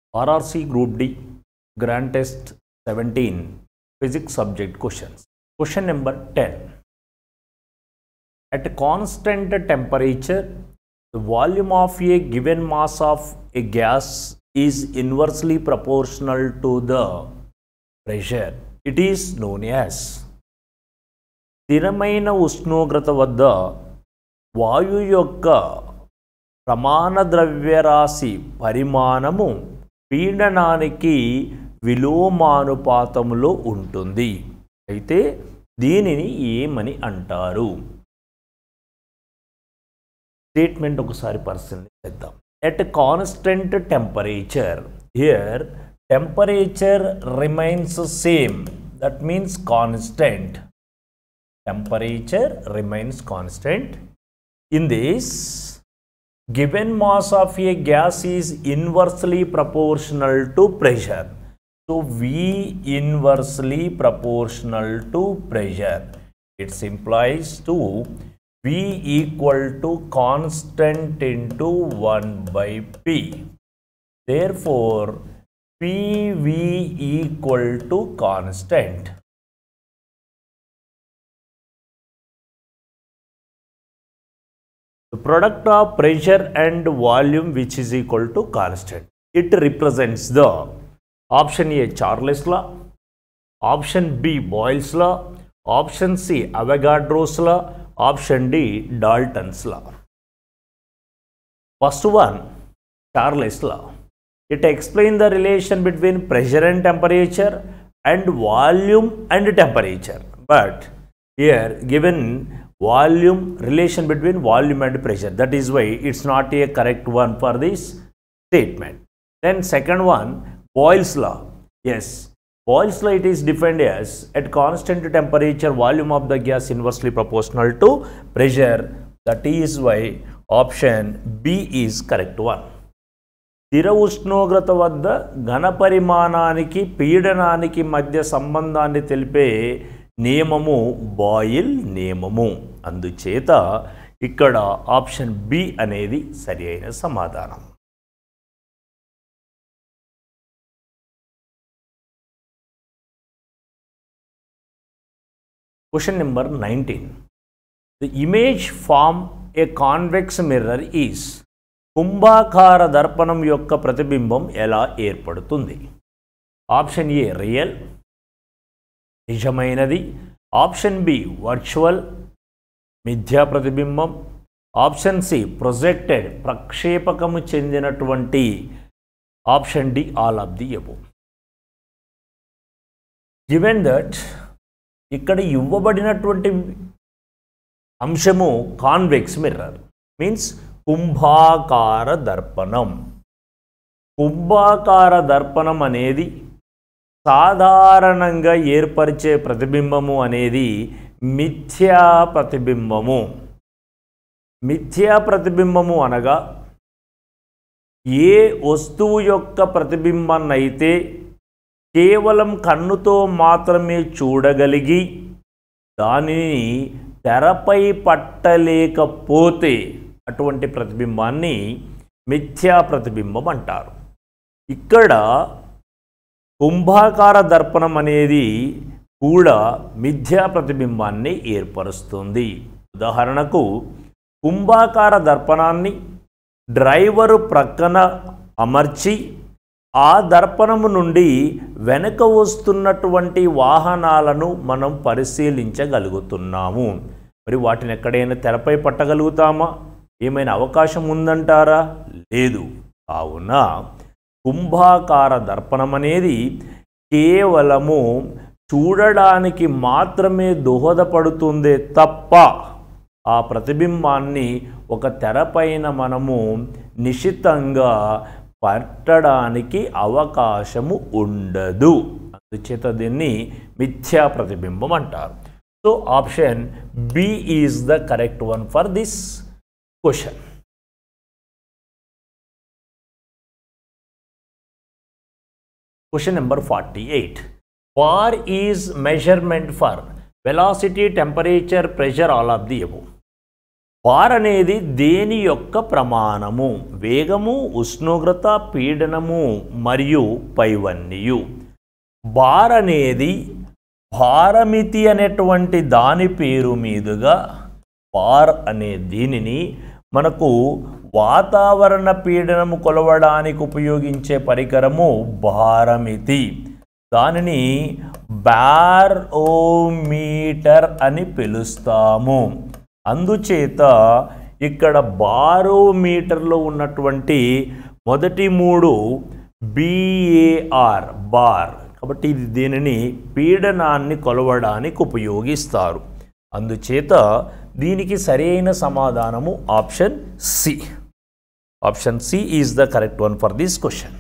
RRC Group D, Grand Test 17, Physics subject questions. Question number 10. At a constant temperature, the volume of a given mass of a gas is inversely proportional to the pressure. It is known as స్థిరమైన ఉష్ణోగ్రత వద్ద వాయు యొక్క ప్రమాణ ద్రవ్యరాశి పరిమాణము పీడనానికి విలోమానుపాతములో ఉంటుంది అయితే దీనిని ఏమని అంటారు స్టేట్మెంట్ ఒకసారి పరిశీలిద్దాం at constant temperature here temperature remains same that means constant temperature remains constant. In this, given mass of a gas is inversely proportional to pressure. So, V inversely proportional to pressure. It implies to V equal to constant into 1 by P. Therefore, PV equal to constant. the product of pressure and volume which is equal to constant. It represents the option A Charles law, option B Boyle's law, option C Avogadro's law, option D Dalton's law. First one Charles law. It explains the relation between pressure and temperature and volume and temperature. But here given volume relation between volume and pressure that is why it's not a correct one for this statement then second one boyle's law yes boyle's law it is defined as at constant temperature volume of the gas inversely proportional to pressure that is why option b is correct one స్థిర ఉష్ణోగ్రత వద్ద ఘన పరిమాణానికి పీడనానికి మధ్య సంబంధాన్ని తెలిపే నియమము boil నియమము అందుచేత ఇక్కడ ఆప్షన్ బి అనేది సరి అయిన సమాధానం question number nineteen the image form a convex mirror is కుంభాకార దర్పణం యొక్క ప్రతిబింబం ఎలా ఏర్పడుతుంది ఆప్షన్ ఏ రియల్ నిజమైనది ఆప్షన్ బి వర్చువల్ మిథ్యా ప్రతిబింబం ఆప్షన్ సి ప్రొజెక్టెడ్ ప్రక్షేపకము చెందినటువంటి option D all of the above given that ఇక్కడ ఇవ్వబడినటువంటి అంశము కాన్వెక్స్ మిర్రర్ మీన్స్ కుంభాకార దర్పణం కుంభాకార దర్పణం అనేది సాధారణంగా ఏర్పరిచే ప్రతిబింబము అనేది మిథ్యా ప్రతిబింబము మిథ్యా ప్రతిబింబము అనగా ఏ వస్తువు యొక్క ప్రతిబింబాన్నైతే కేవలం కన్నుతో మాత్రమే చూడగలిగి దానిని తెరపై పట్టలేకపోతే అటువంటి ప్రతిబింబాన్ని మిథ్యా ప్రతిబింబం అంటారు ఇక్కడ కుంభాకార దర్పణం అనేది కూడా మిథ్యా ప్రతిబింబాన్ని ఏర్పరుస్తుంది ఉదాహరణకు కుంభాకార దర్పణాన్ని డ్రైవరు ప్రక్కన అమర్చి ఆ దర్పణము నుండి వెనక వస్తున్నటువంటి వాహనాలను మనం పరిశీలించగలుగుతున్నాము మరి వాటిని ఎక్కడైనా తెరపై పట్టగలుగుతామా ఏమైనా అవకాశం ఉందంటారా లేదు కావున కుంభాకార దర్పణం అనేది కేవలము చూడడానికి మాత్రమే దోహదపడుతుందే తప్ప ఆ ప్రతిబింబాన్ని ఒక తెరపైన మనము నిశితంగా పట్టడానికి అవకాశము ఉండదు అందుచేత దీన్ని మిథ్యా ప్రతిబింబం అంటారు so option B is the correct one for this question Question number 48. Bar is measurement for velocity, temperature, pressure, all of the above. Bar అనేది దేని యొక్క ప్రమాణము వేగము ఉష్ణోగ్రత పీడనము మరియు పైవన్నీయు బార్ అనేది భారమితి అనేటువంటి దాని పేరు మీదుగా బార్ అనే దీనిని మనకు వాతావరణ పీడనము కొలవడానికి ఉపయోగించే పరికరము భారమితి దానిని బారోమీటర్ అని పిలుస్తాము అందుచేత ఇక్కడ బారోమీటర్లో ఉన్నటువంటి మొదటి మూడు బిఏఆర్ బార్ కాబట్టి ఇది దీనిని పీడనాన్ని కొలవడానికి ఉపయోగిస్తారు అందుచేత దీనికి సరైన సమాధానము option C option C is the correct one for this question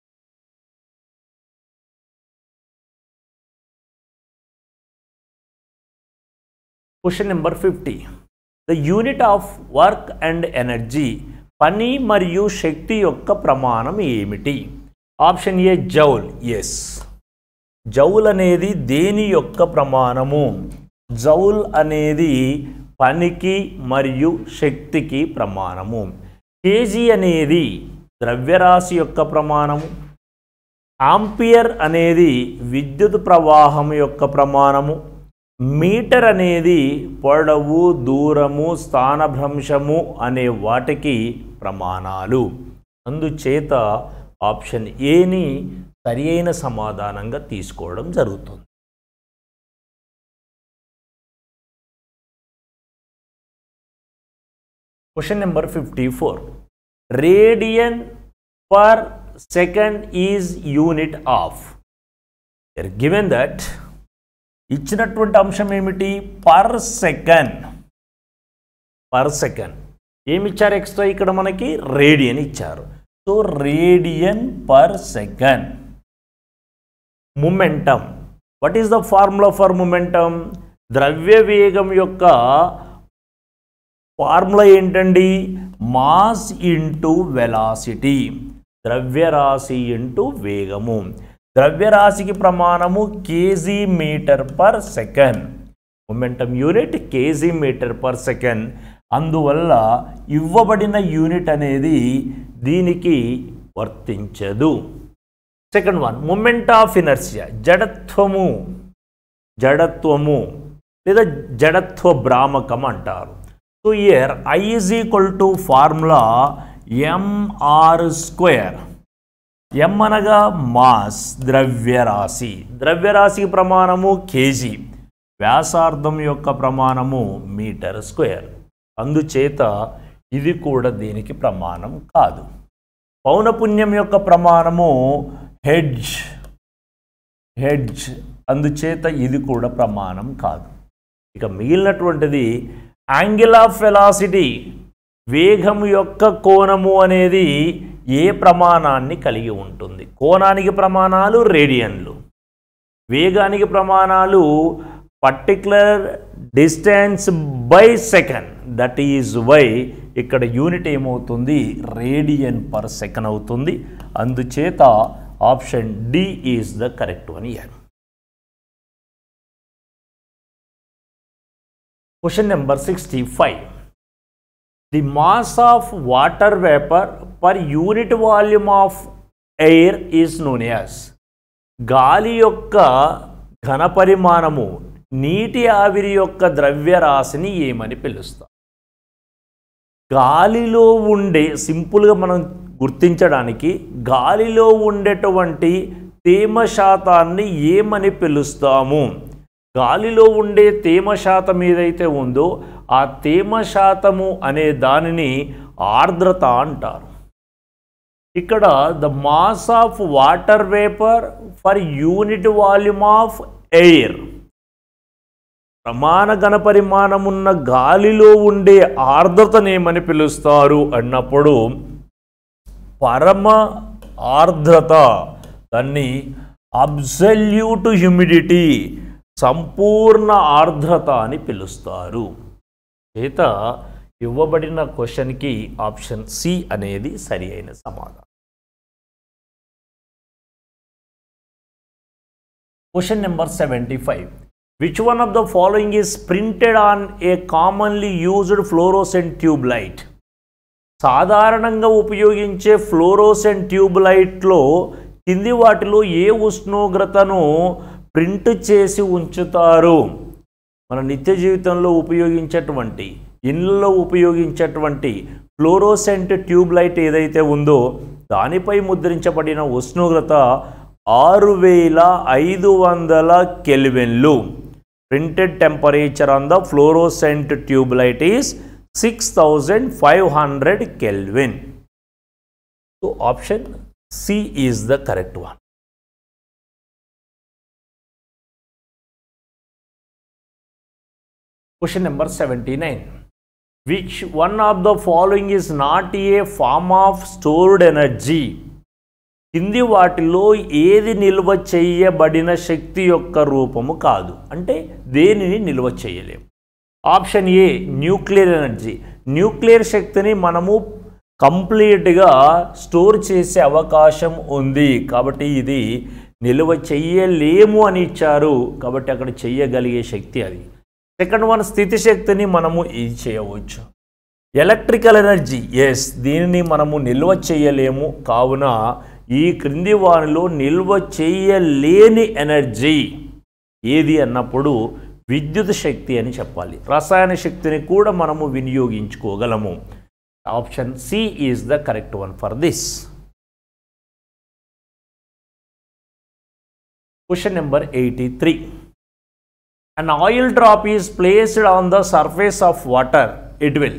question number fifty the unit of work and energy పని మరియు శక్తి యొక్క ప్రమాణం ఏమిటి option A joules joule అనేది దేని యొక్క ప్రమాణము జౌల్ అనేది పనికి మరియు శక్తికి ప్రమాణము కేజీ అనేది ద్రవ్యరాశి యొక్క ప్రమాణము ఆంపియర్ అనేది విద్యుత్ ప్రవాహం యొక్క ప్రమాణము మీటర్ అనేది పొడవు దూరము స్థానభ్రంశము అనే వాటికి ప్రమాణాలు అందుచేత ఆప్షన్ ఏని సరి అయిన సమాధానంగా తీసుకోవడం జరుగుతుంది question number fifty four radian per second is unit of given that ఇచ్చినటువంటి అంశం ఏమిటి పర్ సెకండ్ పర్ సెకండ్ ఏమి ఇచ్చారు ఎక్స్ట్రా ఇక్కడ మనకి రేడియన్ ఇచ్చారు so radian per second momentum what is the formula for momentum ద్రవ్య వేగం యొక్క ఫార్ములా ఏంటండి మాస్ ఇంటూ వెలాసిటీ ద్రవ్యరాశి ఇంటూ వేగము ద్రవ్యరాశికి ప్రమాణము KG metre per second momentum unit KG metre per second అందువల్ల ఇవ్వబడిన యూనిట్ అనేది దీనికి వర్తించదు second one moment of inertia జడత్వము జడత్వము లేదా జడత్వ భ్రామకం అంటారు so here I is equal to formula MR square M అనగా మాస్ ద్రవ్యరాశి ద్రవ్యరాశికి ప్రమాణము కేజీ వ్యాసార్థం యొక్క ప్రమాణము మీటర్ స్క్వేర్ అందుచేత ఇది కూడా దీనికి ప్రమాణం కాదు పౌనపుణ్యం యొక్క ప్రమాణము హెడ్జ్ హెడ్జ్ అందుచేత ఇది కూడా ప్రమాణం కాదు ఇక మిగిలినటువంటిది యాంగిల్ ఆఫ్ వెలాసిటీ వేగం యొక్క కోణము అనేది ఏ ప్రమాణాన్ని కలిగి ఉంటుంది కోణానికి ప్రమాణాలు రేడియన్లు వేగానికి ప్రమాణాలు particular distance by second that is why ఇక్కడ యూనిట్ ఏమవుతుంది రేడియన్ పర్ సెకండ్ అవుతుంది అందుచేత option D is the correct one here question number sixty five the mass of water vapour per unit volume of air is known as గాలి యొక్క ఘనపరిమాణము నీటి ఆవిరి యొక్క ద్రవ్యరాశిని ఏమని పిలుస్తాం గాలిలో ఉండే సింపుల్గా మనం గుర్తించడానికి గాలిలో ఉండేటువంటి తేమ శాతాన్ని ఏమని పిలుస్తాము గాలిలో ఉండే తేమ శాతం ఏదైతే ఉందో ఆ తేమ శాతము అనే దానిని ఆర్ద్రత అంటారు ఇక్కడ the mass of water vapour for unit volume of air ప్రమాణ ఘనపరిమాణమున్న గాలిలో ఉండే ఆర్ద్రతనేమని పిలుస్తారు అన్నప్పుడు పరమ ఆర్ద్రత దాన్ని అబ్సల్యూట్ హ్యూమిడిటీ సంపూర్ణ ఆర్ద్రత అని పిలుస్తారు చేత ఇవ్వబడిన క్వశ్చన్కి ఆప్షన్ సి అనేది సరి అయిన సమాధానం question number seventy five which one of the following is printed on a commonly used fluorescent tube light సాధారణంగా ఉపయోగించే ఫ్లోరోసెంట్ ట్యూబ్ లైట్లో కింది వాటిలో ఏ ఉష్ణోగ్రతను ప్రింట్ చేసి ఉంచుతారు మన నిత్య జీవితంలో ఉపయోగించేటువంటి ఇళ్ళలో ఉపయోగించేటువంటి ఫ్లోరోసెంట్ ట్యూబ్ లైట్ ఏదైతే ఉందో దానిపై ముద్రించబడిన ఉష్ణోగ్రత ఆరు వేల ఐదు వందల కెల్విన్లు printed temperature on the fluorescent tube light is six thousand five hundred kelvin so option C is the correct one Question number 79. Which one of the following is not a form of stored energy? కింది వాటిలో ఏది నిల్వ చేయబడిన శక్తి యొక్క రూపము కాదు అంటే దేనిని నిల్వ చేయలేము option A nuclear energy nuclear శక్తిని మనము కంప్లీట్గా స్టోర్ చేసే అవకాశం ఉంది కాబట్టి ఇది నిల్వ చెయ్యలేము అని ఇచ్చారు కాబట్టి అక్కడ చెయ్యగలిగే శక్తి అది సెకండ్ వన్ స్థితి శక్తిని మనము ఇది చేయవచ్చు ఎలక్ట్రికల్ ఎనర్జీ ఎస్ దీనిని మనము నిల్వ చేయలేము కావున ఈ క్రింది వానిలో నిల్వ చేయలేని ఎనర్జీ ఏది అన్నప్పుడు విద్యుత్ శక్తి అని చెప్పాలి రసాయన శక్తిని కూడా మనము వినియోగించుకోగలము option C is the correct one for this question number eighty three an oil drop is placed on the surface of water it will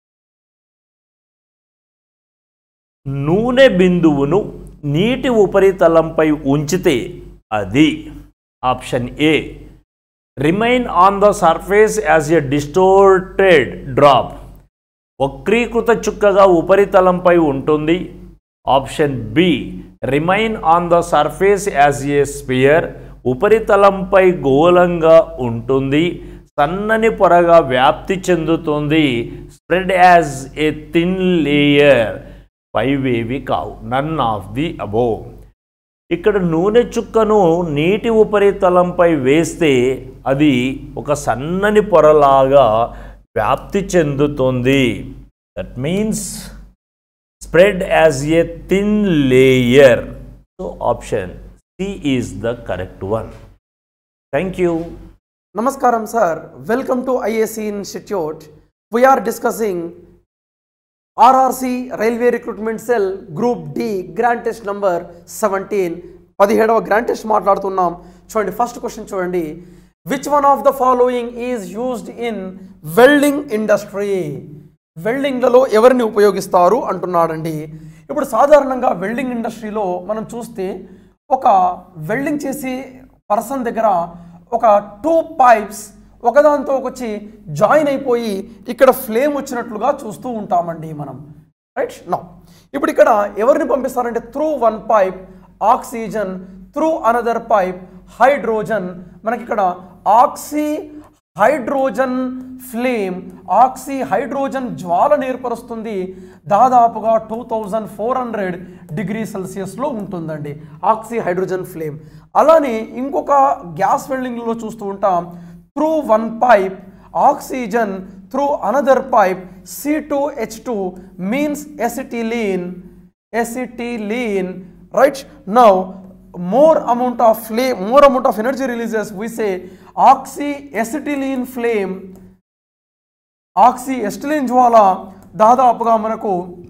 నూనె బిందువును నీటి ఉపరితలంపై ఉంచితే అది option A remain on the surface as a distorted drop వక్రీకృత చుక్కగా ఉపరితలంపై ఉంటుంది option B remain on the surface as a sphere ఉపరితలంపై గోళంగా ఉంటుంది సన్నని పొరగా వ్యాప్తి చెందుతుంది spread as a thin layer పైవేవి కావు నన్ ఆఫ్ ది అబో ఇక్కడ నూనె చుక్కను నీటి ఉపరితలంపై వేస్తే అది ఒక సన్నని పొరలాగా వ్యాప్తి చెందుతుంది that means spread as a thin layer so option C is the correct one thank you Namaskaram sir, welcome to IAC Institute. We are discussing RRC Railway Recruitment Cell Group D Grant Test number 17. పదిహేడవ grand test మాట్లాడుతున్నాం చూడండి first question చూడండి which one of the following is used in welding industry వెల్డింగ్లలో ఎవరిని ఉపయోగిస్తారు అంటున్నాడండి ఇప్పుడు సాధారణంగా వెల్డింగ్ ఇండస్ట్రీలో మనం చూస్తే ఒక వెల్డింగ్ చేసి పర్సన్ దగ్గర ఒక టూ పైప్స్ ఒకదాంతో వచ్చి జాయిన్ అయిపోయి ఇక్కడ ఫ్లేమ్ వచ్చినట్లుగా చూస్తూ ఉంటామండి మనం రైట్ నా ఇప్పుడు ఇక్కడ ఎవరిని పంపిస్తారంటే through one pipe oxygen through another pipe hydrogen మనకి ఇక్కడ oxy hydrogen flame oxy hydrogen జ్వాలను ఏర్పరుస్తుంది దాదాపుగా two thousand four hundred degree సెల్సియస్లో ఉంటుందండి ఆక్సి హైడ్రోజన్ ఫ్లేమ్ అలానే ఇంకొక గ్యాస్ వెల్డింగ్లో చూస్తూ ఉంటాం through one pipe oxygen through another pipe C two H two means acetylene acetylene right now more amount of flame more amount of energy releases we say oxy acetylene flame oxy acetylene జ్వాల దాదాపుగా మనకు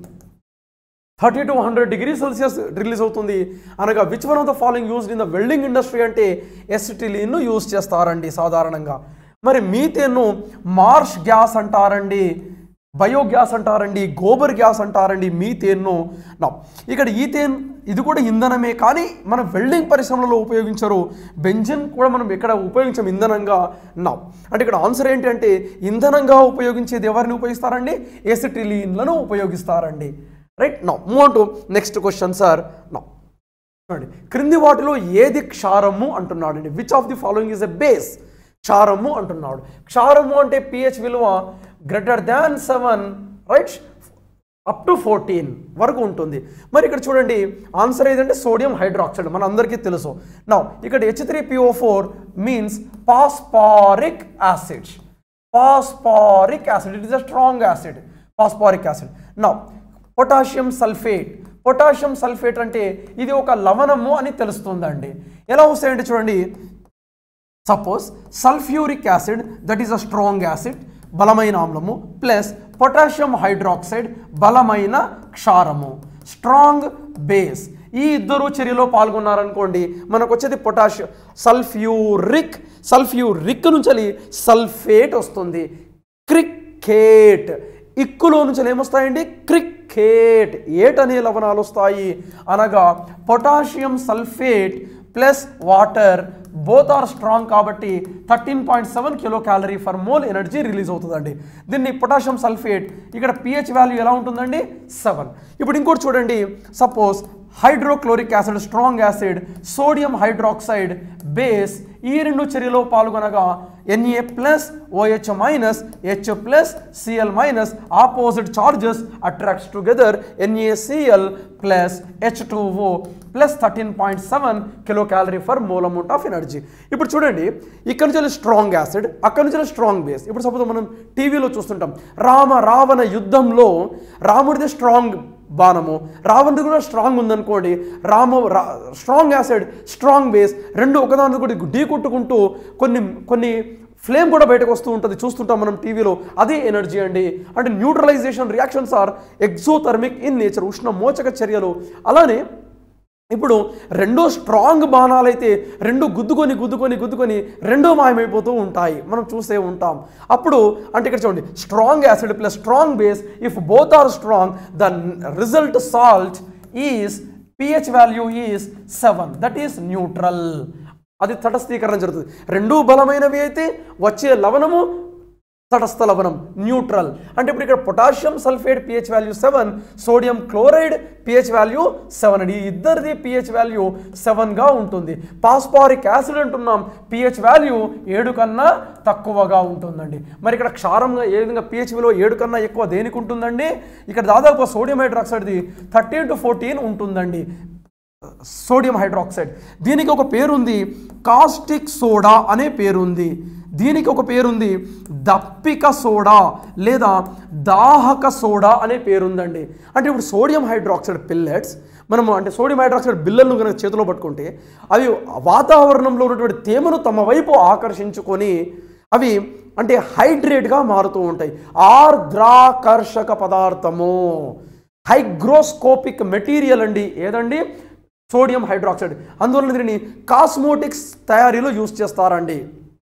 thirty two hundred degree Celsius release అవుతుంది అనగా which one of the following used in the welding industry అంటే ఎస్టిలిన్ను use చేస్తారండి సాధారణంగా మరి మీథేన్ను మార్ష్ గ్యాస్ అంటారండి బయోగ్యాస్ అంటారండి గోబర్ గ్యాస్ అంటారండి మీథేన్ను నా ఇక్కడ ఈథేన్ ఇది కూడా ఇంధనమే కానీ మన వెల్డింగ్ పరిశ్రమలలో ఉపయోగించరు బెంజిన్ కూడా మనం ఎక్కడ ఉపయోగించాం ఇంధనంగా నా అంటే ఇక్కడ ఆన్సర్ ఏంటి అంటే ఇంధనంగా ఉపయోగించేది ఎవరిని ఉపయోగిస్తారండి ఎసిటిలీన్లను ఉపయోగిస్తారండి రైట్ నా move to next question sir నా చూడండి క్రింది వాటిలో ఏది క్షారము అంటున్నాడండి which of the following is a base క్షారము అంటున్నాడు క్షారము అంటే పిహెచ్ విలువ greater than seven right up to fourteen వరకు ఉంటుంది మరి ఇక్కడ చూడండి ఆన్సర్ ఏదంటే సోడియం హైడ్రాక్సైడ్ మన అందరికీ తెలుసు నా ఇక్కడ H three PO four means phosphoric acid phosphoric acid it is a strong acid phosphoric acid నా పొటాషియం సల్ఫేట్ పొటాషియం సల్ఫేట్ అంటే ఇది ఒక లవణము అని తెలుస్తుందండి ఎలా వస్తాయంటే చూడండి suppose sulphuric acid that is a strong acid బలమైన ఆమ్లము ప్లస్ పొటాషియం హైడ్రాక్సైడ్ బలమైన క్షారము స్ట్రాంగ్ బేస్ ఈ ఇద్దరు చర్యలో పాల్గొన్నారనుకోండి మనకు వచ్చేది పొటాషియం సల్ఫ్యూరిక్ సల్ఫ్యూరిక్ నుంచి సల్ఫేట్ వస్తుంది క్రికేట్ ఇక్కులో నుంచి ఏమొస్తాయండి క్రికేట్ ఏట్ అనే లవణాలు వస్తాయి అనగా potassium sulphate plus water both are strong కాబట్టి thirteen point seven kilo calorie for mole energy release అవుతుందండి దీన్ని పొటాషియం సల్ఫేట్ ఇక్కడ పిహెచ్ వాల్యూ ఎలా ఉంటుందండి సెవెన్ ఇప్పుడు ఇంకోటి చూడండి suppose hydrochloric acid strong acid sodium hydroxide base ఈ రెండు చర్యలో పాల్గొనగా NA plus OH minus H plus CL minus opposite charges attracts together NACL plus H two O plus thirteen point seven kilo calorie for mole amount of energy ఇప్పుడు చూడండి ఇక్కడ నుంచి strong acid అక్కడ నుంచి స్ట్రాంగ్ బేస్ ఇప్పుడు suppose మనం టీవీలో చూస్తుంటాం రామ రావణ యుద్ధంలో రాముడిది స్ట్రాంగ్ బాణము రావణుడు కూడా స్ట్రాంగ్ ఉందనుకోండి రాము రా స్ట్రాంగ్ యాసిడ్ స్ట్రాంగ్ బేస్ రెండు ఒకదాని కూడా ఢీ కొట్టుకుంటూ కొన్ని కొన్ని ఫ్లేమ్ కూడా బయటకు వస్తూ ఉంటుంది చూస్తుంటాం మనం టీవీలో అదే ఎనర్జీ అండి అంటే neutralization reactions are exothermic in nature ఉష్ణ మోచక చర్యలు అలానే ఇప్పుడు రెండో స్ట్రాంగ్ బాణాలు అయితే రెండు గుద్దుకొని గుద్దుకొని గుద్దుకొని రెండో మాయమైపోతూ ఉంటాయి మనం చూసే ఉంటాం అప్పుడు అంటే ఇక్కడ చూడండి strong acid plus strong base if both are strong the result salt is pH value is seven that is neutral అది తటస్థీకరణ జరుగుతుంది రెండు బలమైనవి అయితే వచ్చే లవణము తటస్థ లవణం న్యూట్రల్ అంటే ఇప్పుడు ఇక్కడ potassium sulphate pH value seven sodium chloride pH value seven అండి ఈ ఇద్దరిది పిహెచ్ వాల్యూ సెవెన్గా ఉంటుంది పాస్పారిక్ యాసిడ్ అంటున్నాం పిహెచ్ వాల్యూ ఏడు కన్నా తక్కువగా ఉంటుందండి మరి ఇక్కడ క్షారంగా ఏ విధంగా పిహెచ్ విలువ ఏడు కన్నా ఎక్కువ దేనికి ఉంటుందండి ఇక్కడ దాదాపు సోడియం హైడ్రాక్సైడ్ది థర్టీన్ టు ఫోర్టీన్ ఉంటుందండి సోడియం హైడ్రాక్సైడ్ దీనికి ఒక పేరుంది కాస్టిక్ సోడా అనే పేరుంది దీనికి ఒక పేరుంది దప్పిక సోడా లేదా దాహక సోడా అనే పేరుందండి అంటే ఇప్పుడు సోడియం హైడ్రాక్సైడ్ పిల్లెట్స్ మనము అంటే సోడియం హైడ్రాక్సైడ్ బిల్లలను కనుక చేతిలో పట్టుకుంటే అవి వాతావరణంలో ఉన్నటువంటి తేమను తమ వైపు ఆకర్షించుకొని అవి అంటే హైడ్రేట్గా మారుతూ ఉంటాయి ఆర్ద్రాకర్షక పదార్థము హైగ్రోస్కోపిక్ మెటీరియల్ అండి ఏదండి సోడియం హైడ్రాక్సైడ్ అందువల్ల దీనిని కాస్మోటిక్స్ తయారీలో యూస్ చేస్తారండి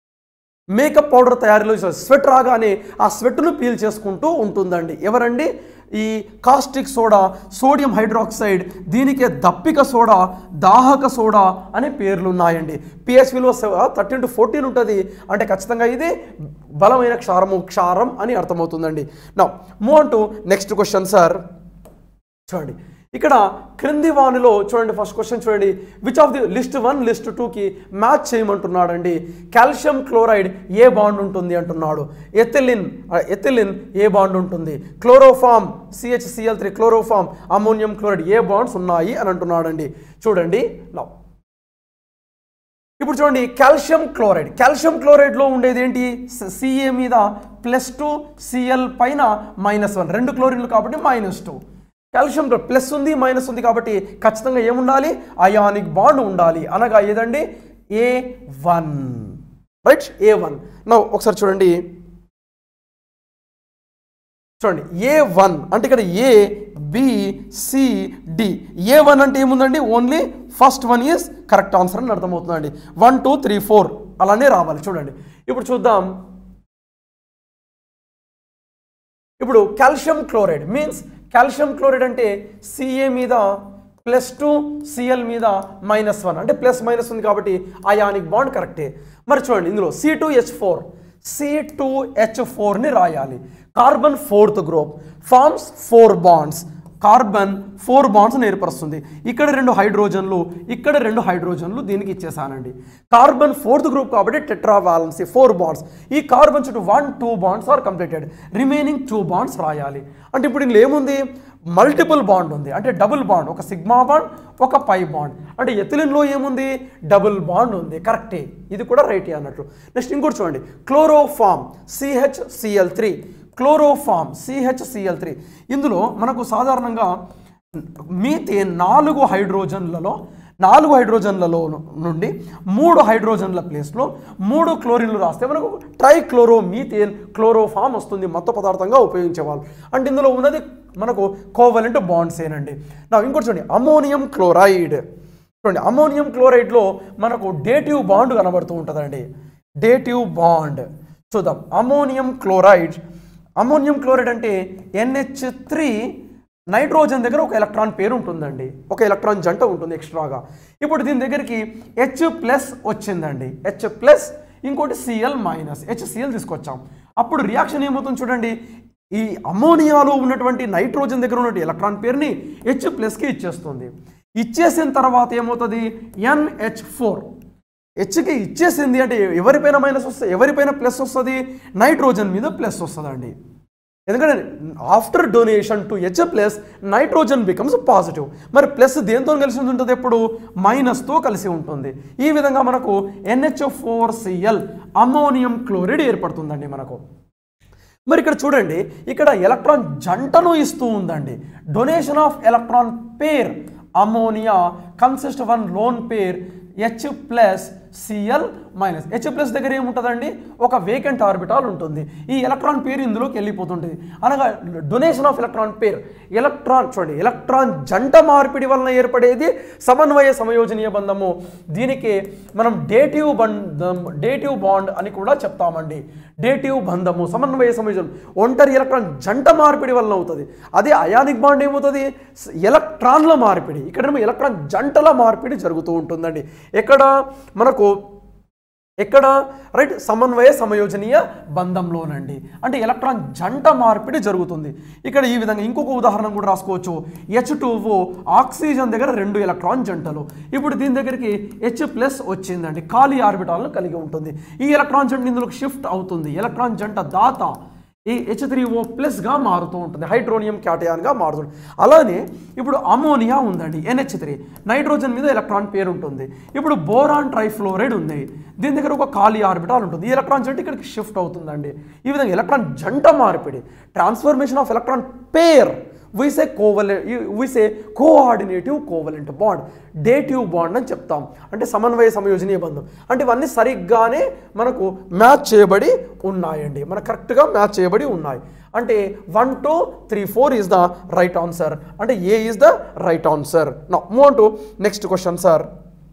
మేకప్ పౌడర్ తయారీలో స్వెట్ రాగానే ఆ స్వెట్ను పీల్ చేసుకుంటూ ఉంటుందండి ఎవరండి ఈ కాస్టిక్ సోడా సోడియం హైడ్రాక్సైడ్ దీనికే దప్పిక సోడా దాహక సోడా అనే పేర్లు ఉన్నాయండి పిహెచ్ విలువ థర్టీన్ టు ఫోర్టీన్ ఉంటుంది అంటే ఖచ్చితంగా ఇది బలమైన క్షారము క్షారం అని అర్థమవుతుందండి నా move to next question sir చూడండి ఇక్కడ క్రింది వానిలో చూడండి ఫస్ట్ క్వశ్చన్ చూడండి which of the list one list టూకి మ్యాచ్ చేయమంటున్నాడండి కాల్షియం క్లోరైడ్ ఏ బాండ్ ఉంటుంది అంటున్నాడు ఎథిలిన్ ఎథిలిన్ ఏ బాండ్ ఉంటుంది chloroform CHCL three chloroform ammonium chloride ఏ బాండ్స్ ఉన్నాయి అని అంటున్నాడండి చూడండి నా ఇప్పుడు చూడండి కాల్షియం క్లోరైడ్ కాల్షియం క్లోరైడ్లో ఉండేది ఏంటి సిఏ మీద ప్లస్ టూ సిఎల్ పైన మైనస్ వన్ రెండు క్లోరిన్లు కాబట్టి మైనస్ టూ కాల్షియం ప్లస్ ఉంది మైనస్ ఉంది కాబట్టి ఖచ్చితంగా ఏముండాలి అయానిక్ బాండ్ ఉండాలి అనగా ఏదండి A one right A one నా ఒకసారి చూడండి చూడండి ఏ వన్ అంటే ఇక్కడ A B C D A one అంటే ఏముందండి only first one is correct answer అని అర్థమవుతుందండి వన్ టూ త్రీ ఫోర్ అలానే రావాలి చూడండి ఇప్పుడు చూద్దాం ఇప్పుడు calcium chloride means calcium chloride అంటే సిఏ మీద ప్లస్ టూ సిఎల్ మీద మైనస్ వన్ అంటే ప్లస్ మైనస్ ఉంది కాబట్టి అయానిక్ బాండ్ కరెక్టే మరి చూడండి ఇందులో C two H four C two H ఫోర్ని రాయాలి carbon fourth group forms four bonds carbon four bonds ఏర్పరుస్తుంది ఇక్కడ రెండు హైడ్రోజన్లు ఇక్కడ రెండు హైడ్రోజన్లు దీనికి ఇచ్చేసానండి కార్బన్ ఫోర్త్ గ్రూప్ కాబట్టి టెట్రా వాలెన్సీ ఫోర్ బాండ్స్ ఈ కార్బన్ చుట్టూ one two bonds are completed remaining two bonds రాయాలి అంటే ఇప్పుడు ఇందులో ఏముంది మల్టిపుల్ బాండ్ ఉంది అంటే డబుల్ బాండ్ ఒక సిగ్మా బాండ్ ఒక పై బాండ్ అంటే ఎథిలిన్లో ఏముంది డబుల్ బాండ్ ఉంది కరెక్టే ఇది కూడా రైటే అన్నట్లు నెక్స్ట్ ఇంకోటి చూడండి chloroform CHCL three chloroform CHCL three ఇందులో మనకు సాధారణంగా మీథేన్ నాలుగు హైడ్రోజన్లలో నాలుగు హైడ్రోజన్లలో నుండి మూడు హైడ్రోజన్ల ప్లేస్లో మూడు క్లోరిన్లు రాస్తే మనకు ట్రైక్లోరో మీథేన్ క్లోరోఫామ్ వస్తుంది మత్తు పదార్థంగా ఉపయోగించేవాళ్ళు అంటే ఇందులో ఉన్నది మనకు కోవలెంట్ బాండ్స్ ఏనండి నా ఇంకోటి చూడండి అమోనియం క్లోరైడ్ చూడండి అమోనియం క్లోరైడ్లో మనకు డేటివ్ బాండ్ కనబడుతూ ఉంటుందండి డేటివ్ బాండ్ చూద్దాం అమోనియం క్లోరైడ్ అమోనియం క్లోరైడ్ అంటే ఎన్హెచ్ త్రీ నైట్రోజన్ దగ్గర ఒక ఎలక్ట్రాన్ పేరు ఉంటుందండి ఒక ఎలక్ట్రాన్ జంట ఉంటుంది ఎక్స్ట్రాగా ఇప్పుడు దీని దగ్గరికి హెచ్ ప్లస్ వచ్చిందండి హెచ్ ప్లస్ ఇంకోటి సిఎల్ మైనస్ హెచ్సిఎల్ తీసుకొచ్చాం అప్పుడు రియాక్షన్ ఏమవుతుంది చూడండి ఈ అమోనియాలో ఉన్నటువంటి నైట్రోజన్ దగ్గర ఉన్నటువంటి ఎలక్ట్రాన్ పేరుని హెచ్ ప్లస్కి ఇచ్చేస్తుంది ఇచ్చేసిన తర్వాత ఏమవుతుంది ఎన్హెచ్ ఫోర్ హెచ్కి ఇచ్చేసింది అంటే ఎవరిపైన మైనస్ వస్తుంది ఎవరిపైన ప్లస్ వస్తుంది నైట్రోజన్ మీద ప్లస్ వస్తుందండి ఎందుకంటే after donation to H plus nitrogen becomes positive మరి ప్లస్ దేంతో కలిసి ఉంటుంది ఎప్పుడు మైనస్తో కలిసి ఉంటుంది ఈ విధంగా మనకు NH four CL ammonium chloride ఏర్పడుతుందండి మనకు మరి ఇక్కడ చూడండి ఇక్కడ ఎలక్ట్రాన్ జంటను ఇస్తూ ఉందండి donation of electron pair ammonia consist one lone pair H plus CL minus H plus దగ్గర ఏముంటుందండి ఒక వేకెంట్ ఆర్బిటాల్ ఉంటుంది ఈ ఎలక్ట్రాన్ పేరు ఇందులోకి వెళ్ళిపోతుంటుంది అనగా donation of electron pair electron చూడండి ఎలక్ట్రాన్ జంట మార్పిడి వలన ఏర్పడేది సమన్వయ సమయోజనీయ బంధము దీనికి మనం డేటివ్ బంధం డేటివ్ బాండ్ అని కూడా చెప్తామండి డేటివ్ బంధము సమన్వయ సమయోజనం ఒంటరి ఎలక్ట్రాన్ జంట మార్పిడి వలన అవుతుంది అదే అయానిక్ బాండ్ ఏమవుతుంది స- ఎలక్ట్రాన్ల మార్పిడి ఇక్కడేమో ఎలక్ట్రాన్ జంటల మార్పిడి జరుగుతూ ఉంటుందండి ఎక్కడ మనకు ఎక్కడ రైట్ సమన్వయ సమయోజనీయ బంధంలోనండి అంటే ఎలక్ట్రాన్ జంట మార్పిడి జరుగుతుంది ఇక్కడ ఈ విధంగా ఇంకొక ఉదాహరణ కూడా రాసుకోవచ్చు హెచ్ టూఓ ఆక్సిజన్ దగ్గర రెండు ఎలక్ట్రాన్ జంటలు ఇప్పుడు దీని దగ్గరికి హెచ్ ప్లస్ వచ్చిందండి ఖాళీ ఆర్బిటాల్ను కలిగి ఉంటుంది ఈ ఎలక్ట్రాన్ జంట ఇందులోకి షిఫ్ట్ అవుతుంది ఎలక్ట్రాన్ జంట దాత ఈ హెచ్ త్రీ ఓ ప్లస్గా మారుతూ ఉంటుంది హైడ్రోనియం క్యాటయాన్గా మారుతుంది అలానే ఇప్పుడు అమోనియా ఉందండి ఎన్హెచ్ త్రీ నైట్రోజన్ మీద ఎలక్ట్రాన్ పేరు ఉంటుంది ఇప్పుడు బోరాన్ ట్రైఫ్లోరైడ్ ఉంది దీని దగ్గర ఒక ఖాళీ ఆర్బిటాల్ ఉంటుంది ఈ ఎలక్ట్రాన్ జంట ఇక్కడికి షిఫ్ట్ అవుతుందండి ఈ విధంగా ఎలక్ట్రాన్ జంట మార్పిడి ట్రాన్స్ఫర్మేషన్ ఆఫ్ ఎలక్ట్రాన్ పేర్ వీసే కోవలెంట్ వీసే coordinative covalent bond dative bond అని చెప్తాం అంటే సమన్వయ సమయోజనీయ బంధం అంటే ఇవన్నీ సరిగ్గానే మనకు మ్యాచ్ చేయబడి ఉన్నాయండి మనకు కరెక్ట్గా మ్యాచ్ చేయబడి ఉన్నాయి అంటే one two three four is the right answer అంటే A is the right answer నా move to next question sir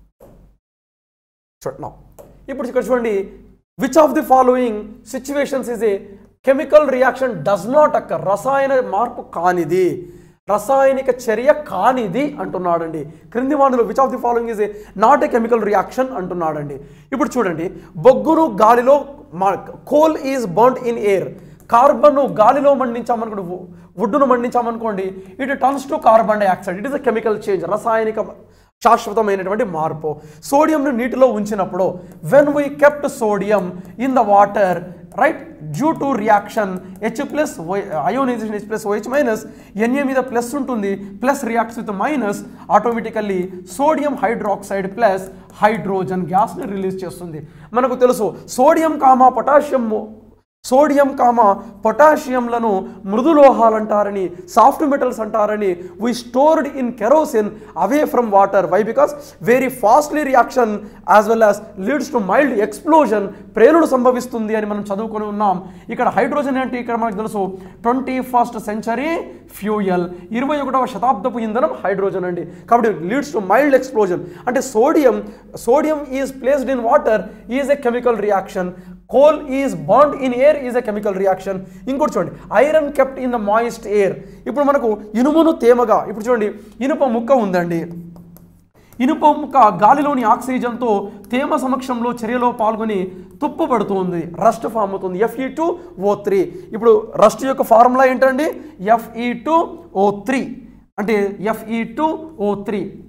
చూడండి now. ఇప్పుడు ఇక్కడ చూడండి which of the following situations is a chemical reaction does not occur రసాయన మార్పు కానిది రసాయనిక చర్య కానిది అంటున్నాడండి క్రింది వాటిలో which of the following is a not a chemical reaction అంటున్నాడండి ఇప్పుడు చూడండి బొగ్గును గాలిలో coal is burned in air కార్బన్ను గాలిలో మండించామనుకోండి వు- వుడ్డును మండించామనుకోండి it turns to carbon dioxide it is a chemical change రసాయనిక శాశ్వతమైనటువంటి మార్పు సోడియంను నీటిలో ఉంచినప్పుడు when we kept sodium in the water right due to reaction H plus ionization H plus OH minus NA మీద ప్లస్ ఉంటుంది plus reacts with minus automatically sodium hydroxide plus hydrogen గ్యాస్ని release చేస్తుంది మనకు తెలుసు సోడియం కామా పొటాషియం sodium comma పొటాషియంలను మృదులోహాలు అంటారని సాఫ్ట్ మెటల్స్ అంటారని we stored in kerosene away from water why because very fastly reaction as well as leads to mild explosion ప్రేరుడు సంభవిస్తుంది అని మనం చదువుకొని ఉన్నాం ఇక్కడ హైడ్రోజన్ అంటే ఇక్కడ మనకు తెలుసు ట్వంటీ ఫస్ట్ సెంచరీ ఫ్యూయల్ ఇరవై ఒకటవ శతాబ్దపు ఇంధనం హైడ్రోజన్ అండి కాబట్టి లీడ్స్ టు మైల్డ్ ఎక్స్ప్లోజన్ అంటే sodium sodium is placed in water is a chemical reaction coal is burned in air is a chemical reaction ఇంకోటి చూడండి iron kept in the moist air ఇప్పుడు మనకు ఇనుమును తేమగా ఇప్పుడు చూడండి ఇనుప ముక్క ఉందండి ఇనుప ముక్క గాలిలోని ఆక్సిజన్తో తేమ సమక్షంలో చర్యలో పాల్గొని తుప్పుపడుతుంది రస్ట్ ఫామ్ అవుతుంది ఎఫ్ఈ టూ ఓ త్రీ ఇప్పుడు రస్ట్ యొక్క ఫార్ములా ఏంటండి ఎఫ్ఈ టూ ఓ త్రీ అంటే FE two O three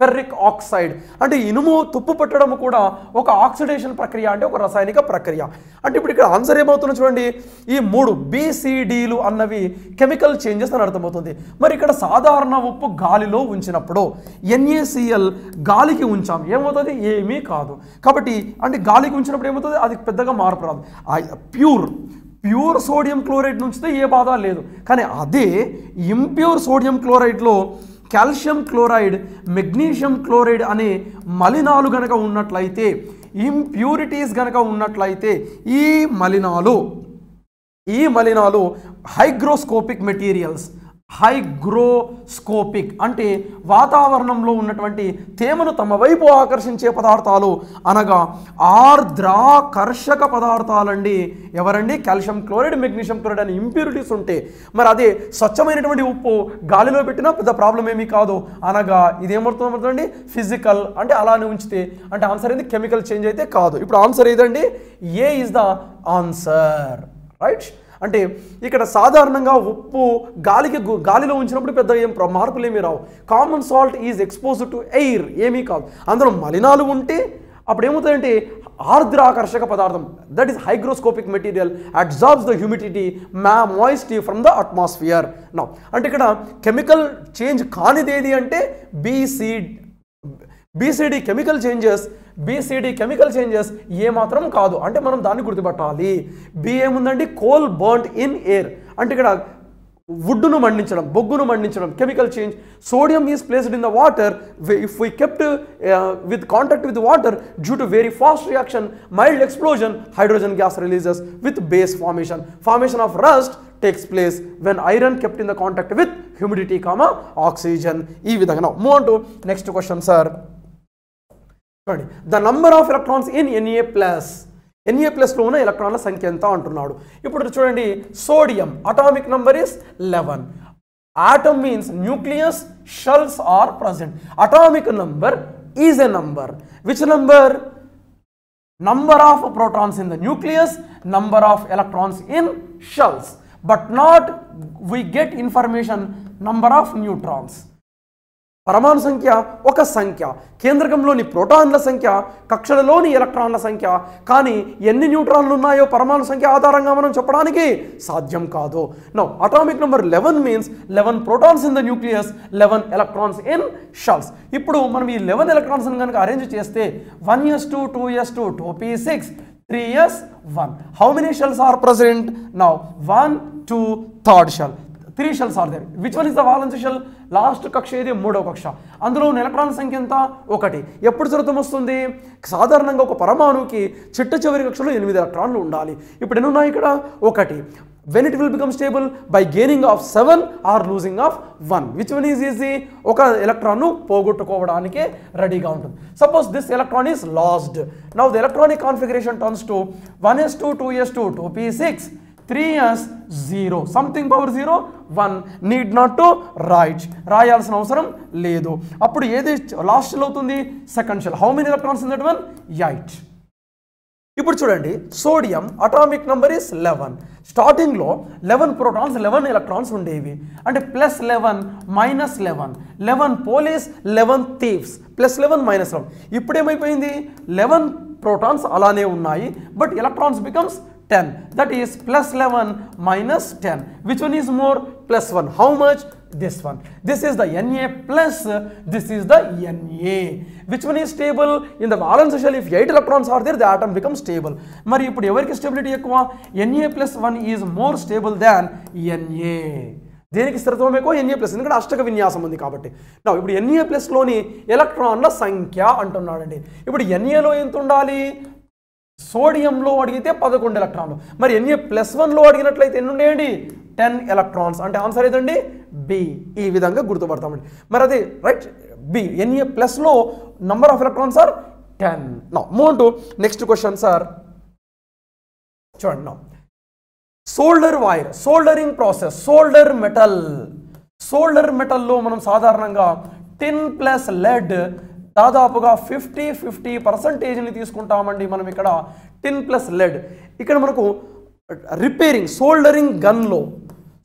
ferric oxide అంటే ఇనుము తుప్పు పట్టడం కూడా ఒక ఆక్సిడేషన్ ప్రక్రియ అంటే ఒక రసాయనిక ప్రక్రియ అంటే ఇప్పుడు ఇక్కడ ఆన్సర్ ఏమవుతుందో చూడండి ఈ మూడు బీసీడీలు అన్నవి కెమికల్ చేంజెస్ అని అర్థమవుతుంది మరి ఇక్కడ సాధారణ ఉప్పు గాలిలో ఉంచినప్పుడు ఎన్ఏసిఎల్ గాలికి ఉంచాం ఏమవుతుంది ఏమీ కాదు కాబట్టి అంటే గాలికి ఉంచినప్పుడు ఏమవుతుంది అది పెద్దగా మార్పు రాదు ప్యూర్ ప్యూర్ సోడియం క్లోరైడ్ నుంచితే ఏ బాధ లేదు కానీ అదే ఇంప్యూర్ సోడియం క్లోరైడ్లో కాల్షియం క్లోరైడ్ మెగ్నీషియం క్లోరైడ్ అనే మలినాలు గనక ఉన్నట్లయితే ఇంప్యూరిటీస్ గనక ఉన్నట్లయితే ఈ మలినాలు ఈ మలినాలు హైగ్రోస్కోపిక్ మెటీరియల్స్ హైగ్రోస్కోపిక్ అంటే వాతావరణంలో ఉన్నటువంటి తేమను తమ వైపు ఆకర్షించే పదార్థాలు అనగా ఆర్ద్రాకర్షక పదార్థాలండి ఎవరండి కాల్షియం క్లోరైడ్ మెగ్నీషియం క్లోరైడ్ అనే ఇంప్యూరిటీస్ ఉంటే మరి అదే స్వచ్ఛమైనటువంటి ఉప్పు గాలిలో పెట్టినా పెద్ద ప్రాబ్లం ఏమీ కాదు అనగా ఇదేమవుతుందండి ఫిజికల్ అంటే అలానే ఉంచితే అంటే ఆన్సర్ ఏంది కెమికల్ చేంజ్ అయితే కాదు ఇప్పుడు ఆన్సర్ ఏదండి A is the answer right అంటే ఇక్కడ సాధారణంగా ఉప్పు గాలికి గు- గాలిలో ఉంచినప్పుడు పెద్ద ఏం ప్ర- మార్పులు ఏమీ రావు common salt is expose to air ఏమీ కాదు అందులో మలినాలు ఉంటే అప్పుడు ఏమవుతుందంటే ఆర్ద్రాకర్షక పదార్థం that is hygroscopic material absorbs the humidity మా మాయిస్టీ ఫ్రమ్ ద అట్మాస్ఫియర్ నా అంటే ఇక్కడ కెమికల్ చేంజ్ కానిదేది అంటే BC BCD chemical changes BCD chemical changes ఏ మాత్రం కాదు అంటే మనం దాన్ని గుర్తుపట్టాలి బి ఏముందండి కోల్ బర్న్డ్ ఇన్ ఎయిర్ అంటే ఇక్కడ వుడ్ను మండించడం బొగ్గును మండించడం chemical change sodium is placed in the water if we kept with contact with water due to very fast reaction mild explosion hydrogen gas releases with base formation formation of rust takes place when iron kept in the contact with humidity comma oxygen ఈ విధంగా move to next question sir చూడండి the number of electrons in NA plus NA ప్లస్లో ఉన్న ఎలక్ట్రాన్ల సంఖ్య ఎంత అంటున్నాడు ఇప్పుడు చూడండి sodium atomic number is eleven atom means nucleus shells are present atomic number is a number which number number of protons in the nucleus number of electrons in shells but not we get information number of neutrons పరమాణు సంఖ్య ఒక సంఖ్య కేంద్రకంలోని ప్రోటాన్ల సంఖ్య కక్షలలోని ఎలక్ట్రాన్ల సంఖ్య కానీ ఎన్ని న్యూట్రాన్లు ఉన్నాయో పరమాణు సంఖ్య ఆధారంగా మనం చెప్పడానికి సాధ్యం కాదు no atomic number eleven means eleven protons in the nucleus eleven electrons in shells ఇప్పుడు మనం ఈ లెవెన్ ఎలక్ట్రాన్స్ కనుక అరేంజ్ చేస్తే one S two two S two two P six three S one how many shells are present now one two third shell three shells are there which one is the valence shell last కక్ష ఇది మూడో కక్ష అందులో ఉన్న electron సంఖ్య ఎంత ఒకటి ఎప్పుడు చదువుతం వస్తుంది సాధారణంగా ఒక పరమాణువుకి చిట్ట చివరి కక్షలో ఎనిమిది ఎలక్ట్రాన్లు ఉండాలి ఇప్పుడు ఎన్ని ఉన్నాయి ఇక్కడ ఒకటి when it will become stable by gaining of seven or losing of one which one is easy ఒక ఎలక్ట్రాన్ను పోగొట్టుకోవడానికే రెడీగా ఉంటుంది suppose this electron is lost now the electronic configuration turns to one S two two S two two P six three S zero something power zero one need not to write రాయాల్సిన అవసరం లేదు అప్పుడు ఏది last shell అవుతుంది second shell how many electrons in that one eight ఇప్పుడు చూడండి sodium atomic number is eleven స్టార్టింగ్లో eleven protons eleven electrons ఉండేవి అంటే plus eleven minus eleven eleven police eleven thieves plus eleven minus eleven ఇప్పుడు ఏమైపోయింది eleven protons అలానే ఉన్నాయి but electrons becomes ten that is plus eleven minus ten which one is more plus one how much this one this is the na plus this is the na which one is stable in the valence shell if 8 electrons are there the atom becomes stable మరి ఇప్పుడు ఎవరికి stability ఎక్కువ na plus one is more stable than na దేనికి స్థిరత్వం ఎక్కువ ఎన్ఏ plus ఎందుకంటే అష్టక విన్యాసం ఉంది కాబట్టి నా ఇప్పుడు ఎన్ఏ ప్లస్లోని ఎలక్ట్రాన్ల సంఖ్య అంటున్నాడండి ఇప్పుడు ఎన్ఏలో ఎంత ఉండాలి సోడియంలో అడిగితే పదకొండు ఎలక్ట్రాన్లు మరి ఎన్ఏ ప్లస్ వన్లో అడిగినట్లయితే ఎన్ని ఉండేయండి టెన్ ఎలక్ట్రాన్స్ అంటే ఆన్సర్ ఏదండి బి ఈ విధంగా గుర్తుపడతామండి మరి అది రైట్ బి ఎన్ఏ ప్లస్లో number of electrons are ten నా move to next question sir చూడండి నా solder wire soldering process solder metal solder మెటల్లో మనం సాధారణంగా టిన్ ప్లస్ లెడ్ దాదాపుగా ఫిఫ్టీ ఫిఫ్టీ పర్సంటేజ్ని తీసుకుంటామండి మనం ఇక్కడ టిన్ ప్లస్ లెడ్ ఇక్కడ మనకు రిపేరింగ్ సోల్డరింగ్ గన్లో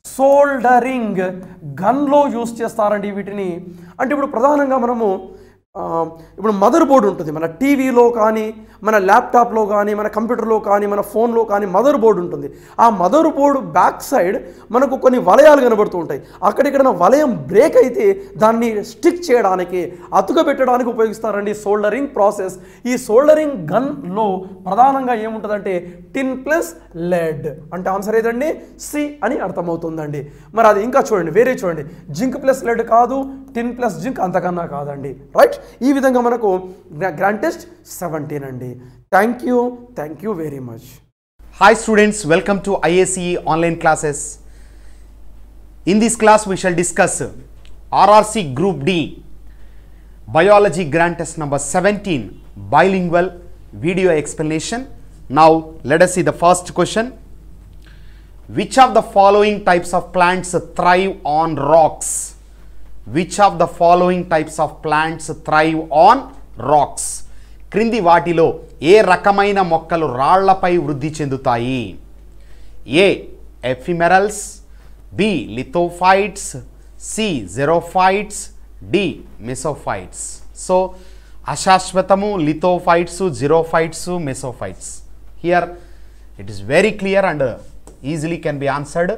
సోల్డరింగ్ గన్లో యూస్ చేస్తారండి వీటిని అంటే ఇప్పుడు ప్రధానంగా మనము ఆ, ఇప్పుడు మదర్ బోర్డు ఉంటుంది మన టీవీలో కానీ మన ల్యాప్టాప్లో కానీ మన కంప్యూటర్లో కానీ మన ఫోన్లో కానీ మదర్ బోర్డు ఉంటుంది ఆ మదర్ బోర్డు బ్యాక్ సైడ్ మనకు కొన్ని వలయాలు కనబడుతూ ఉంటాయి అక్కడిక్కడ వలయం బ్రేక్ అయితే దాన్ని స్టిక్ చేయడానికి అతుకబెట్టడానికి ఉపయోగిస్తారండి సోల్డరింగ్ ప్రాసెస్ ఈ సోల్డరింగ్ గన్లో ప్రధానంగా ఏముంటుందంటే టిన్ ప్లస్ లెడ్ అంటే ఆన్సర్ ఏదండి సి అని అర్థమవుతుందండి మరి అది ఇంకా చూడండి వేరే చూడండి జింక్ ప్లస్ లెడ్ కాదు టిన్ ప్లస్ జింక్ అంతకన్నా కాదండి రైట్ ఈ విధంగా మనకు గ్రాండ్ టెస్ట్ సెవెంటీన్ అండి thank you thank you very much Hi students, welcome to IACE online classes. In this class we shall discuss RRC Group D Biology Grant Test number 17 bilingual video explanation. Now let us see the first question. Which of the following types of plants thrive on rocks? Which of the following types of plants thrive on rocks? క్రింది వాటిలో ఏ రకమైన మొక్కలు రాళ్లపై వృద్ధి చెందుతాయి A ephemerals B lithophytes C xerophytes D mesophytes so అశాశ్వతము lithophytes xerophytes mesophytes here it is very clear and easily can be answered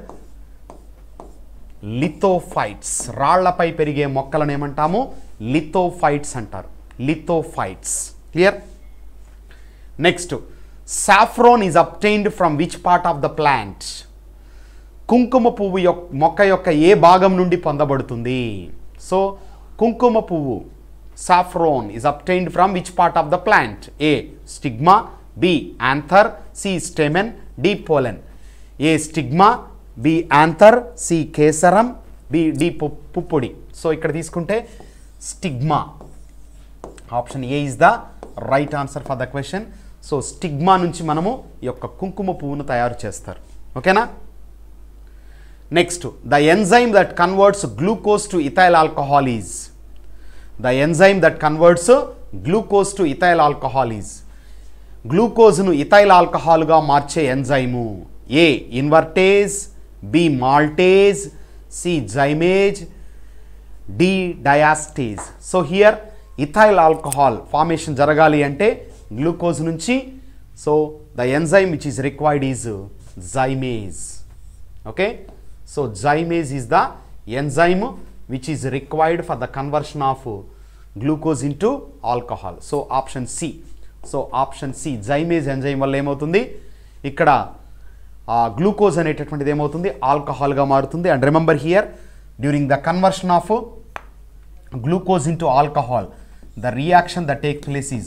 lithophytes రాళ్లపై పెరిగే మొక్కలను ఏమంటాము లిథోఫైట్స్ అంటారు lithophytes clear next saffron is obtained from which part of the plant కుంకుమ పువ్వు యొక్క మొక్క యొక్క ఏ భాగం నుండి పొందబడుతుంది సో కుంకుమ పువ్వు saffron is obtained from which part of the plant A stigma B anther C stamen D pollen A stigma B anther C కేసరం బి డి పు- పుప్పొడి సో ఇక్కడ తీసుకుంటే stigma option A is the right answer for the question so stigma నుంచి మనము ఈ యొక్క కుంకుమ పువ్వును తయారు చేస్తారు ఓకేనా next the enzyme that converts glucose to ethyl alcohol is the enzyme that converts glucose to ethyl alcohol is గ్లూకోజ్ను ఇథైల్ ఆల్కహాల్గా మార్చే enzyme A invertase B maltase C zymase D diastase so here ethyl alcohol formation జరగాలి అంటే glucose నుంచి so the enzyme which is required is zymase okay so zymase is the enzyme which is required for the conversion of glucose into alcohol so option C so option C zymase enzyme వల్ల ఏమవుతుంది ఇక్కడ glucose అనేటటువంటిది ఏమవుతుంది ఆల్కహాల్గా మారుతుంది and remember here during the conversion of glucose into alcohol the reaction that takes place is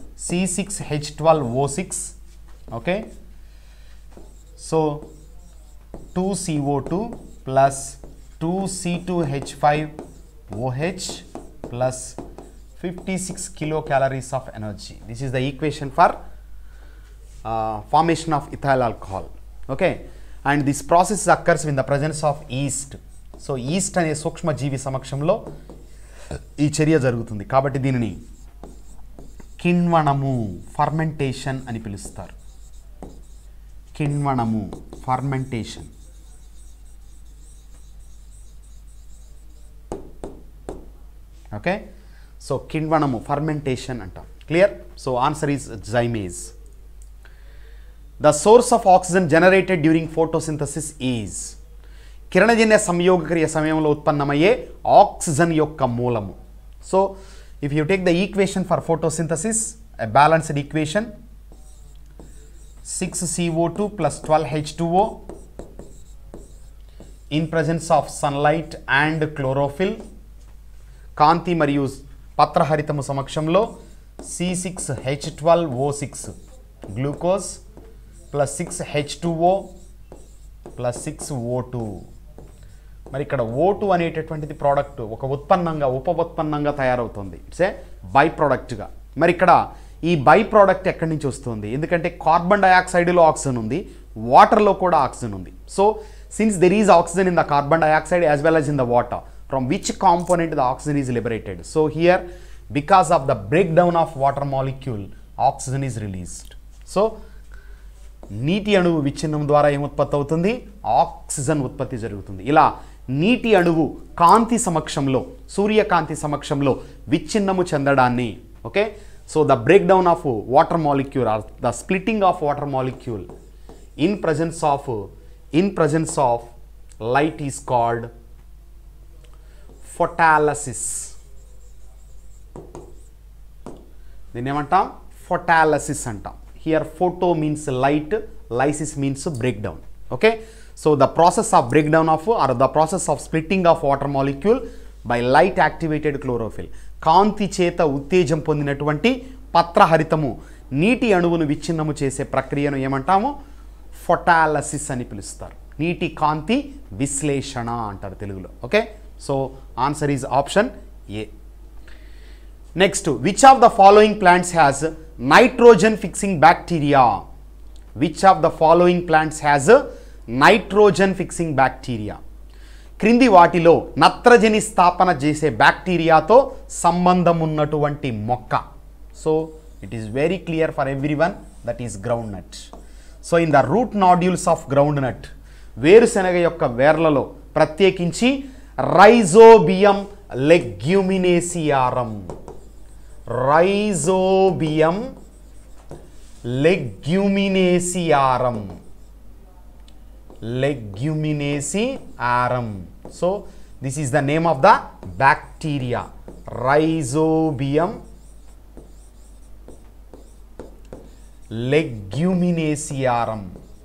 c6h12o6 okay so 2co2 plus 2c2h5oh plus 56 kilocalories of energy this is the equation for uh, formation of ethyl alcohol okay and this process occurs in the presence of yeast so yeast అనే సూక్ష్మజీవి సమక్షంలో ఈ చర్య జరుగుతుంది కాబట్టి దీనిని కిణ్వణము fermentation అని పిలుస్తారు కిణ్వణము ఫర్మెంటేషన్ ఓకే సో కిణ్వణము ఫర్మెంటేషన్ అంటాం clear so answer is zymase the source of oxygen generated during photosynthesis is కిరణజన్య సంయోగక్రియ సమయంలో ఉత్పన్నమయ్యే ఆక్సిజన్ యొక్క మూలము so if you take the equation for photosynthesis a balanced equation six CO two plus twelve H two O in presence of sunlight and chlorophyll కాంతి మరియు పత్రహరితము సమక్షంలో C six H twelve O six glucose plus six H two O plus six O two మరి ఇక్కడ ఓ two అనేటటువంటిది product ఒక ఉత్పన్నంగా ఉప ఉత్పన్నంగా తయారవుతుంది ఇట్స్ ఏ బై ప్రోడక్ట్గా మరి ఇక్కడ ఈ బై ప్రోడక్ట్ ఎక్కడి నుంచి వస్తుంది ఎందుకంటే కార్బన్ డయాక్సైడ్లో ఆక్సిజన్ ఉంది వాటర్లో కూడా ఆక్సిజన్ ఉంది so since there is oxygen in the carbon dioxide as well as in the water from which component the oxygen is liberated so here because of the break down of water molecule oxygen is released so నీటి అణువు విచ్ఛిన్నం ద్వారా ఏం ఉత్పత్తి అవుతుంది oxygen ఉత్పత్తి జరుగుతుంది ఇలా నీటి అణువు కాంతి సమక్షంలో సూర్యకాంతి సమక్షంలో విచ్ఛిన్నము చెందడాన్ని okay so the break down of water molecule or the splitting of water molecule in presence of in presence of light is called photolysis దీన్ని ఏమంటాం ఫొటాలసిస్ అంటాం here photo means light lysis means break down okay so the process of break down of or the process of splitting of water molecule by light activated chlorophyll కాంతి చేత ఉత్తేజం పొందినటువంటి పత్రహరితము నీటి అణువును విచ్ఛిన్నము చేసే ప్రక్రియను ఏమంటాము ఫొటాలసిస్ అని పిలుస్తారు నీటి కాంతి విశ్లేషణ అంటారు తెలుగులో okay so answer is option A next which of the following plants has nitrogen fixing bacteria which of the following plants has nitrogen fixing bacteria క్రింది వాటిలో నత్రజని స్థాపన చేసే బ్యాక్టీరియాతో సంబంధం ఉన్నటువంటి మొక్క so it is very clear for everyone that is groundnut so in the root nodules of groundnut వేరుశనగ యొక్క వేర్లలో ప్రత్యేకించి rhizobium leguminosarum rhizobium leguminosarum leguminosarum so this is the name of the bacteria rhizobium leguminosarum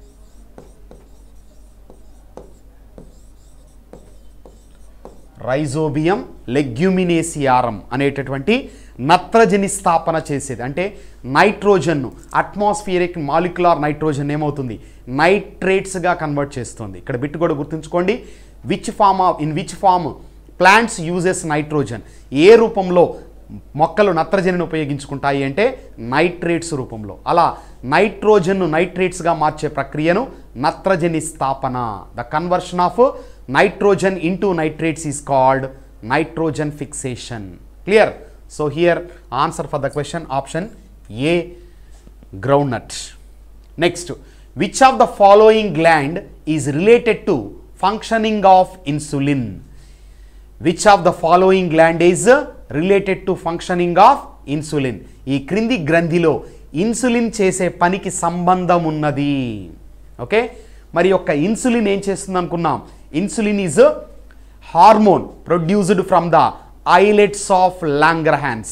rhizobium leguminosarum అనేటటువంటి నత్రజని స్థాపన చేసేది అంటే నైట్రోజన్ను atmospheric molecular nitrogen ఏమవుతుంది నైట్రేట్స్గా కన్వర్ట్ చేస్తుంది ఇక్కడ బిట్ కూడా గుర్తుంచుకోండి which form of in which form plants uses nitrogen ఏ రూపంలో మొక్కలు నత్రజనిని ఉపయోగించుకుంటాయి అంటే నైట్రేట్స్ రూపంలో అలా నైట్రోజన్ను నైట్రేట్స్గా మార్చే ప్రక్రియను నత్రజని స్థాపన the conversion of nitrogen into nitrates is called nitrogen fixation clear so here answer for the question option A groundnut next which of the following gland is related to functioning of insulin which of the following gland is related to functioning of insulin ఈ క్రింది గ్రంథిలో insulin చేసే పనికి సంబంధం ఉన్నది okay మరి యొక్క insulin ఏం చేస్తుంది అనుకున్నాం insulin is hormone produced from the islets of Langerhans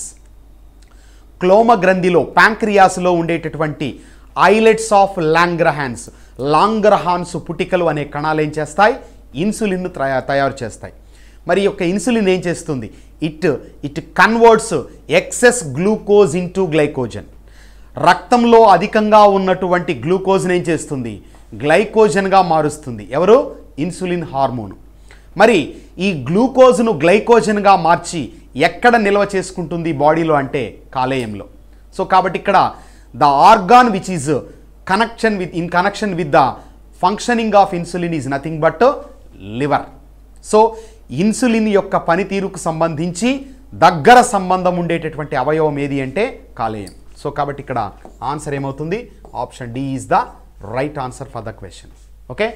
క్లోమ గ్రంథిలో ప్యాంక్రియాస్లో ఉండేటటువంటి ఐలెట్స్ ఆఫ్ లాంగ్రహాన్స్ లాంగ్రహాన్స్ పుటికలు అనే కణాలు ఏం చేస్తాయి ఇన్సులిన్ను తయా తయారు చేస్తాయి మరి ఈ యొక్క ఇన్సులిన్ ఏం చేస్తుంది it it converts excess glucose into glycogen రక్తంలో అధికంగా ఉన్నటువంటి గ్లూకోజ్ని ఏం చేస్తుంది గ్లైకోజన్గా మారుస్తుంది ఎవరు ఇన్సులిన్ హార్మోను మరి ఈ గ్లూకోజ్ను గ్లైకోజన్గా మార్చి ఎక్కడ నిల్వ చేసుకుంటుంది బాడీలో అంటే కాలేయంలో సో కాబట్టి ఇక్కడ the organ which is connection with in connection with the functioning of insulin is nothing but liver so insulin యొక్క పనితీరుకు సంబంధించి దగ్గర సంబంధం ఉండేటటువంటి అవయవం ఏది అంటే కాలేయం సో కాబట్టి ఇక్కడ ఆన్సర్ ఏమవుతుంది option D is the right answer for the question okay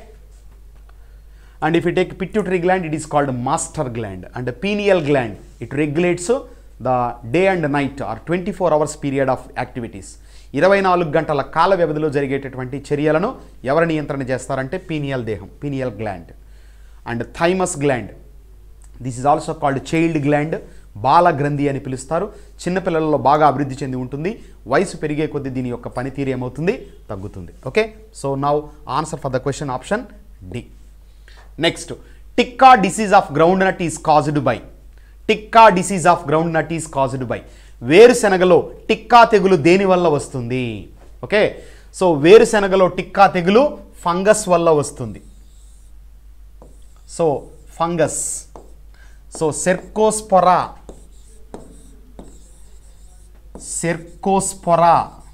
and if you take pituitary gland it is called master gland and the pineal gland it regulates the day and night or 24 hours period of activities ఇరవై నాలుగు గంటల కాల వ్యవధిలో జరిగేటటువంటి చర్యలను ఎవరు నియంత్రణ చేస్తారంటే పీనియల్ దేహం pineal gland and thymus gland this is also called child gland బాల గ్రంథి అని పిలుస్తారు చిన్నపిల్లలలో బాగా అభివృద్ధి చెంది ఉంటుంది వయసు పెరిగే కొద్దీ దీని యొక్క పనితీరు ఏమవుతుంది తగ్గుతుంది okay so now answer for the question option D next tikka disease of groundnut is caused by tikka disease of groundnut is caused by వేరుశెనగలో టిక్కా తెగులు దేని వల్ల వస్తుంది ఓకే సో వేరుశెనగలో టిక్కా తెగులు ఫంగస్ వల్ల వస్తుంది so fungus so cercospora cercospora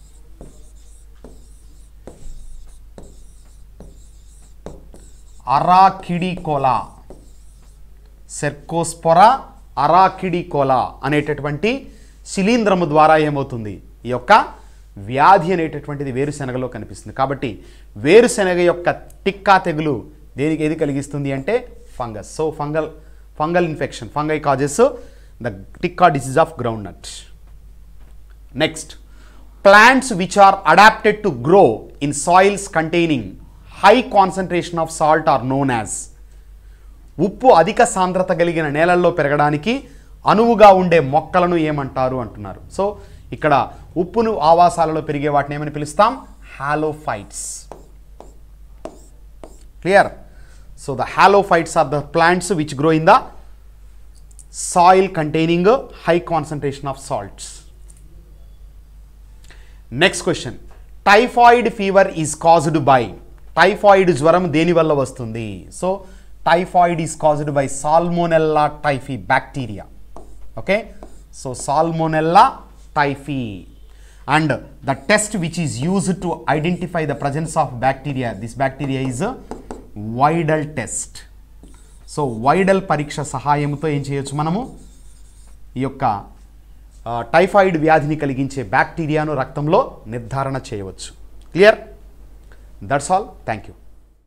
arachidicola cercospora arachidicola అనేటటువంటి శిలీంధ్రము ద్వారా ఏమవుతుంది ఈ యొక్క వ్యాధి అనేటటువంటిది వేరుశెనగలో కనిపిస్తుంది కాబట్టి వేరుశెనగ యొక్క టిక్కా తెగులు దేనికి ఏది కలిగిస్తుంది అంటే fungus so fungal fungal infection fungi causes the tikka disease of groundnut next plants which are adapted to grow in soils containing high concentration of salt or known as ఉప్పు అధిక సాంద్రత కలిగిన నేలల్లో పెరగడానికి అనువుగా ఉండే మొక్కలను ఏమంటారు అంటున్నారు సో ఇక్కడ ఉప్పును ఆవాసాలలో పెరిగే వాటిని ఏమని పిలుస్తాం halophytes clear so the halophytes are the plants which grow in the soil containing high concentration of salts next question typhoid fever is caused by typhoid జ్వరం దేని వల్ల వస్తుంది so typhoid is caused by salmonella typhi bacteria okay so salmonella typhi and the test which is used to identify the presence of bacteria this bacteria is Widal test so Widal పరీక్ష సహాయంతో ఏం చేయొచ్చు మనము ఈ యొక్క ఆ, typhoid వ్యాధిని కలిగించే బ్యాక్టీరియాను రక్తంలో నిర్ధారణ చేయవచ్చు clear that's all thank you